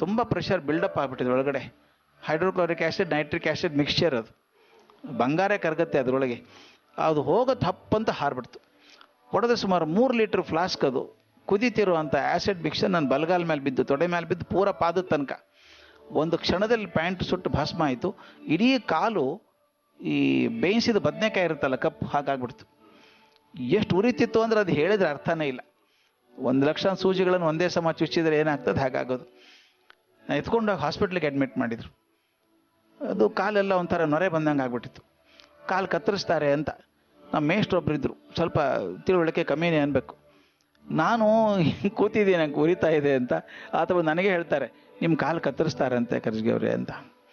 ತುಂಬ pressure build up ಆಗ್ಬಿಟ್ಟಿದೆ ಒಳಗಡೆ hydrochloric acid nitric acid mixture ಅದು ಬಂಗಾರ ಕರಗತ್ತೆ ಅದರೊಳಗೆ ಅದು ಹೋಗೋ ತಪ್ಪಂತ ಹಾರ್ಬಿಡ್ತು ಹೊಡೆದ ಸುಮಾರು ಮೂರು ಲೀಟ್ರ್ ಫ್ಲಾಸ್ಕ್ ಅದು ಕುದೀತಿರುವಂಥ ಆ್ಯಸಿಡ್ ಮಿಕ್ಸರ್ ನನ್ನ ಬಲಗಾಲ ಮೇಲೆ ಬಿದ್ದು ತೊಡೆ ಮೇಲೆ ಬಿದ್ದು ಪೂರ ಪಾದದ ತನಕ ಒಂದು ಕ್ಷಣದಲ್ಲಿ ಪ್ಯಾಂಟ್ ಸುಟ್ಟು ಭಸ್ಮ ಆಯಿತು ಇಡೀ ಕಾಲು ಈ ಬೇಯಿಸಿದ ಬದನೆಕಾಯಿ ಇರುತ್ತಲ್ಲ ಕಪ್ಪು ಹಾಗಾಗ್ಬಿಡ್ತು ಎಷ್ಟು ಉರಿತಿತ್ತು ಅಂದ್ರೆ ಅದು ಹೇಳಿದ್ರೆ ಅರ್ಥನೇ ಇಲ್ಲ ಒಂದು ಲಕ್ಷ ಸೂಜಿಗಳನ್ನು ಒಂದೇ ಸಮ ಚುಚ್ಚಿದ್ರೆ ಏನಾಗ್ತದೆ ಹಾಗಾಗೋದು ನಾನು ಎತ್ಕೊಂಡೋಗಿ ಹಾಸ್ಪಿಟ್ಲಿಗೆ ಅಡ್ಮಿಟ್ ಮಾಡಿದರು ಅದು ಕಾಲೆಲ್ಲ ಒಂಥರ ನೊರೆ ಬಂದಂಗೆ ಆಗ್ಬಿಟ್ಟಿತ್ತು ಕಾಲು ಕತ್ತರಿಸ್ತಾರೆ ಅಂತ ನಮ್ಮ ಮೇಷ್ಟ್ರೊಬ್ರು ಇದ್ದರು ಸ್ವಲ್ಪ ತಿಳುವಳಿಕೆ ಕಮ್ಮಿನೇ ಅನ್ಬೇಕು ನಾನು ಹಿಂಗೆ ಕೂತಿದ್ದೀನಿ ನಂಗೆ ಉರಿತಾ ಇದೆ ಅಂತ ಅಥವಾ ನನಗೆ ಹೇಳ್ತಾರೆ ನಿಮ್ಮ ಕಾಲು ಕತ್ತರಿಸ್ತಾರಂತೆ ಕರ್ಜಿಗೆ ಅವರೇ ಅಂತ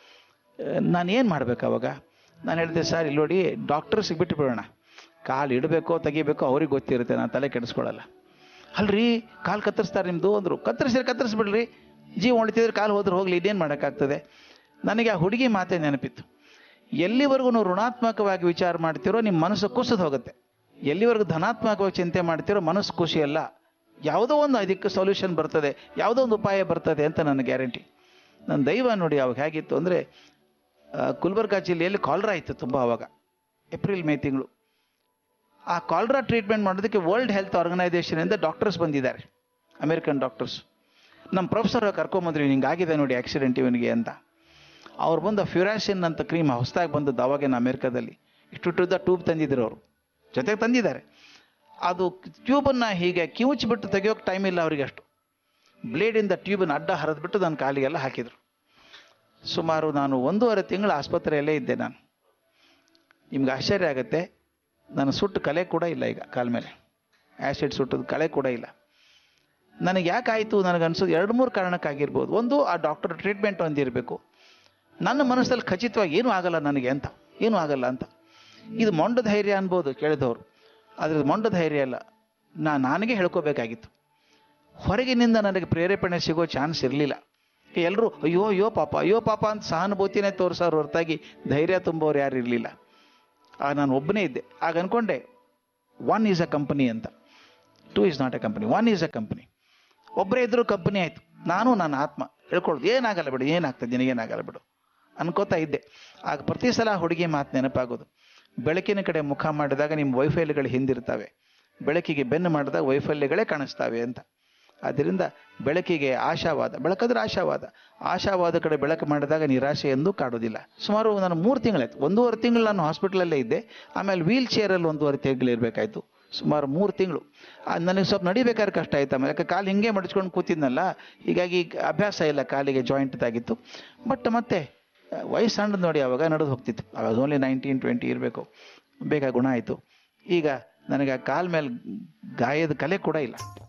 ನಾನು ಏನು ಮಾಡ್ಬೇಕು ಅವಾಗ ನಾನು ಹೇಳಿದೆ ಸರ್ ಇಲ್ಲಿ ನೋಡಿ ಡಾಕ್ಟರ್ ಸಿಗ್ಬಿಟ್ಟು ಬಿಡೋಣ ಕಾಲು ಇಡಬೇಕೋ ತೆಗಿಬೇಕೋ ಅವ್ರಿಗೆ ಗೊತ್ತಿರುತ್ತೆ ನಾನು ತಲೆ ಕೆಡಿಸ್ಕೊಳ್ಳಲ್ಲ ಅಲ್ರಿ ಕಾಲು ಕತ್ತರಿಸ್ತಾರೆ ನಿಮ್ಮದು ಅಂದರು ಕತ್ತರಿಸಿದ್ರೆ ಕತ್ತರಿಸ್ಬಿಡ್ರಿ ಜೀವ ಉಳಿತಿದ್ರೆ ಕಾಲು ಹೋದ್ರೆ ಹೋಗ್ಲಿ ಇನ್ನೇನು ಮಾಡೋಕ್ಕಾಗ್ತದೆ ನನಗೆ ಆ ಹುಡುಗಿ ಮಾತೇ ನೆನಪಿತ್ತು ಎಲ್ಲಿವರೆಗೂ ನೀವು ಋಣಾತ್ಮಕವಾಗಿ ವಿಚಾರ ಮಾಡ್ತಿರೋ ನಿಮ್ಮ ಮನಸ್ಸು ಕುಸಿದು ಹೋಗುತ್ತೆ ಎಲ್ಲಿವರೆಗೂ ಧನಾತ್ಮಕವಾಗಿ ಚಿಂತೆ ಮಾಡ್ತಿರೋ ಮನಸ್ಸು ಖುಷಿ ಅಲ್ಲ ಯಾವುದೋ ಒಂದು ಅದಕ್ಕೆ ಸೊಲ್ಯೂಷನ್ ಬರ್ತದೆ ಯಾವುದೋ ಒಂದು ಉಪಾಯ ಬರ್ತದೆ ಅಂತ ನನ್ನ ಗ್ಯಾರಂಟಿ ನನ್ನ ದೈವ ನೋಡಿ ಅವಾಗ ಹೇಗಿತ್ತು ಅಂದರೆ ಗುಲ್ಬರ್ಗಾ ಜಿಲ್ಲೆಯಲ್ಲಿ ಕಾಲ್ರಾ ಇತ್ತು ತುಂಬ ಅವಾಗ ಏಪ್ರಿಲ್ ಮೇ ತಿಂಗಳು ಆ ಕಾಲ್ರಾ ಟ್ರೀಟ್ಮೆಂಟ್ ಮಾಡೋದಕ್ಕೆ ವರ್ಲ್ಡ್ ಹೆಲ್ತ್ ಆರ್ಗನೈಸೇಷನಿಂದ ಡಾಕ್ಟರ್ಸ್ ಬಂದಿದ್ದಾರೆ ಅಮೇರಿಕನ್ ಡಾಕ್ಟರ್ಸ್ ನಮ್ಮ ಪ್ರೊಫೆಸರ್ ಕರ್ಕೊಂಬಂದ್ರಿ ಹಿಂಗಾಗಿದೆ ನೋಡಿ ಆಕ್ಸಿಡೆಂಟ್ ಇವನಿಗೆ ಅಂತ ಅವ್ರು ಬಂದು ಫ್ಯೂರಾಸಿನ್ ಅಂತ ಕ್ರೀಮ್ ಹೊಸದಾಗಿ ಬಂದದ್ದು ಅವಾಗೇನು ಅಮೇರಿಕಾದಲ್ಲಿ ಇಷ್ಟು ಟ್ಯೂಬ್ ತಂದಿದ್ರು ಅವರು ಜೊತೆಗೆ ತಂದಿದ್ದಾರೆ ಅದು ಟ್ಯೂಬನ್ನು ಹೀಗೆ ಕಿವುಚಿಬಿಟ್ಟು ತೆಗಿಯೋಕೆ ಟೈಮ್ ಇಲ್ಲ ಅವರಿಗೆ ಅಷ್ಟು ಬ್ಲೇಡಿಂದ ಟ್ಯೂಬನ್ನು ಅಡ್ಡ ಹರಿದ್ಬಿಟ್ಟು ನನ್ನ ಕಾಲಿಗೆಲ್ಲ ಹಾಕಿದರು ಸುಮಾರು ನಾನು ಒಂದೂವರೆ ತಿಂಗಳು ಆಸ್ಪತ್ರೆಯಲ್ಲೇ ಇದ್ದೆ ನಾನು ನಿಮ್ಗೆ ಆಶ್ಚರ್ಯ ಆಗುತ್ತೆ ನಾನು ಸುಟ್ಟು ಕಲೆ ಕೂಡ ಇಲ್ಲ ಈಗ ಕಾಲ ಮೇಲೆ ಆ್ಯಸಿಡ್ ಸುಟ್ಟದ ಕಲೆ ಕೂಡ ಇಲ್ಲ ನನಗೆ ಯಾಕಾಯಿತು ನನಗನ್ಸೋದು ಎರಡು ಮೂರು ಕಾರಣಕ್ಕಾಗಿರ್ಬೋದು ಒಂದು ಆ ಡಾಕ್ಟರ್ ಟ್ರೀಟ್ಮೆಂಟ್ ಒಂದಿರಬೇಕು ನನ್ನ ಮನಸ್ಸಲ್ಲಿ ಖಚಿತವಾಗಿ ಏನೂ ಆಗಲ್ಲ ನನಗೆ ಅಂತ ಏನೂ ಆಗಲ್ಲ ಅಂತ ಇದು ಮೊಂಡ ಧೈರ್ಯ ಅನ್ಬೋದು ಕೇಳಿದವರು ಆದರೆ ಮೊಂಡ ಧೈರ್ಯ ಅಲ್ಲ ನಾ ನನಗೆ ಹೇಳ್ಕೋಬೇಕಾಗಿತ್ತು ಹೊರಗಿನಿಂದ ನನಗೆ ಪ್ರೇರೇಪಣೆ ಸಿಗೋ ಚಾನ್ಸ್ ಇರಲಿಲ್ಲ ಎಲ್ಲರೂ ಅಯ್ಯೋ ಅಯ್ಯೋ ಪಾಪ ಅಯ್ಯೋ ಪಾಪ ಅಂತ ಸಹಾನುಭೂತಿನೇ ತೋರಿಸೋರು ಹೊರತಾಗಿ ಧೈರ್ಯ ತುಂಬೋರು ಯಾರು ಇರಲಿಲ್ಲ ಆಗ ನಾನು ಒಬ್ಬನೇ ಇದ್ದೆ ಆಗ ಅನ್ಕೊಂಡೆ ಒನ್ ಈಸ್ ಅ ಕಂಪನಿ ಅಂತ two is not a company one is a company ಒಬ್ಬರೇ ಇದ್ರೂ ಕಂಪನಿ ಆಯಿತು ನಾನು ನನ್ನ ಆತ್ಮ ಹೇಳ್ಕೊಳ್ಳೋದು ಏನಾಗಲ್ಲ ಬಿಡು ಏನಾಗ್ತದೆ ನಿನಗೇನಾಗಲ್ಲ ಬಿಡು ಅನ್ಕೋತಾ ಇದ್ದೆ ಆಗ ಪ್ರತಿ ಸಲ ಹುಡುಗಿ ಮಾತು ನೆನಪಾಗೋದು ಬೆಳಕಿನ ಕಡೆ ಮುಖ ಮಾಡಿದಾಗ ನಿಮ್ಮ ವೈಫಲ್ಯಗಳು ಹಿಂದಿರ್ತವೆ ಬೆಳಕಿಗೆ ಬೆನ್ನು ಮಾಡಿದಾಗ ವೈಫಲ್ಯಗಳೇ ಕಾಣಿಸ್ತವೆ ಅಂತ ಆದ್ದರಿಂದ ಬೆಳಕಿಗೆ ಆಶಾವಾದ ಬೆಳಕಾದ್ರೆ ಆಶಾವಾದ ಆಶಾವಾದ ಕಡೆ ಬೆಳಕು ಮಾಡಿದಾಗ ನಿರಾಶೆ ಎಂದೂ ಕಾಡೋದಿಲ್ಲ ಸುಮಾರು ನಾನು ಮೂರು ತಿಂಗಳಾಯ್ತು ಒಂದೂವರೆ ತಿಂಗಳು ನಾನು ಹಾಸ್ಪಿಟ್ಲಲ್ಲೇ ಇದ್ದೆ ಆಮೇಲೆ ವೀಲ್ ಚೇರಲ್ಲಿ ಒಂದೂವರೆ ತಿಂಗಳು ಇರಬೇಕಾಯ್ತು ಸುಮಾರು ಮೂರು ತಿಂಗಳು ನನಗೆ ಸ್ವಲ್ಪ ನಡಿಬೇಕಾದ್ರೆ ಕಷ್ಟ ಆಯ್ತು ಆಮೇಲೆ ಯಾಕೆ ಕಾಲು ಹಿಂಗೆ ಮಡಿಸ್ಕೊಂಡು ಕೂತಿದ್ನಲ್ಲ ಹೀಗಾಗಿ ಅಭ್ಯಾಸ ಇಲ್ಲ ಕಾಲಿಗೆ ಜಾಯಿಂಟ್ದಾಗಿತ್ತು ಬಟ್ ಮತ್ತೆ ವಯಸ್ಸು ಸಣ್ಣದು ನೋಡಿ ಅವಾಗ ನಡೆದು ಹೋಗ್ತಿತ್ತು ಅವಾಗ ಓನ್ಲಿ ನೈನ್ಟೀನ್ ಟ್ವೆಂಟಿ ಇರಬೇಕು ಬೇಗ ಗುಣ ಆಯಿತು ಈಗ ನನಗೆ ಆ ಕಾಲ ಮೇಲೆ ಗಾಯದ ಕಲೆ ಕೂಡ ಇಲ್ಲ